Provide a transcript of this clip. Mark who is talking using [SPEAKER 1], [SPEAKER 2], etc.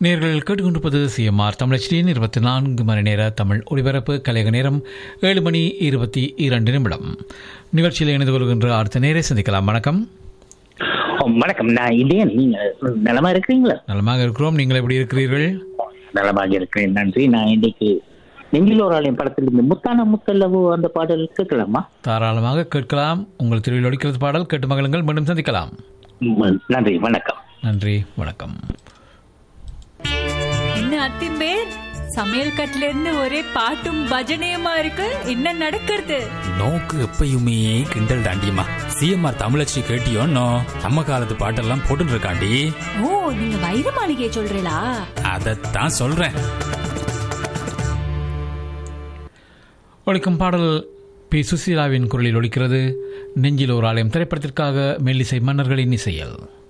[SPEAKER 1] நேர்கள் கேட்டுக்கொண்டிருப்பது சிஎம்ஆர் தமிழச்சியின் இருபத்தி நான்கு மணி நேர தமிழ் ஒளிபரப்பு கலைக நேரம் ஏழு மணி இருபத்தி இரண்டு நிமிடம் நிகழ்ச்சியில் இணைந்து கொள்கின்ற அடுத்த நேரை சந்திக்கலாம் வணக்கம்
[SPEAKER 2] ஓ, வணக்கம் நான் இதே நீங்க நலமா இருக்கிறீங்களா
[SPEAKER 1] நலமாக இருக்கிறோம் நீங்கள் எப்படி இருக்கிறீர்கள்
[SPEAKER 2] நலமாக இருக்கிறேன் நன்றி நான் இன்னைக்கு நெஞ்சில் ஒரு ஆலயம் படத்தில் இருந்து முத்தான முத்தல்லவோ அந்த பாடல் கேட்கலாமா
[SPEAKER 1] தாராளமாக கேட்கலாம் உங்கள் திருவில் ஒழிக்கிறது பாடல் கேட்டு மகளுங்கள் மீண்டும் சந்திக்கலாம்
[SPEAKER 2] ம், நன்றி வணக்கம்
[SPEAKER 1] நன்றி வணக்கம்
[SPEAKER 3] என்ன அத்திம்பேர் சமையல் கட்டுல இருந்து ஒரே பாட்டும் பஜனையுமா இருக்கு என்ன நடக்கிறது
[SPEAKER 4] நோக்கு எப்பயுமே கிண்டல் தாண்டியம்மா சிஎம்ஆர் தமிழச்சி கேட்டியோன்னோ நம்ம காலத்து பாட்டெல்லாம் போட்டுட்டு இருக்காண்டி
[SPEAKER 3] ஓ நீங்க வைர மாளிகையை சொல்றீங்களா
[SPEAKER 4] அதைத்தான் சொல்றேன்
[SPEAKER 1] ஒழிக்கும் பாடல் பி சுசீலாவின் குரலில் ஒலிக்கிறது நெஞ்சில் ஒரு ஆலயம் திரைப்படத்திற்காக மெல்லிசை மன்னர்களின் இசையல்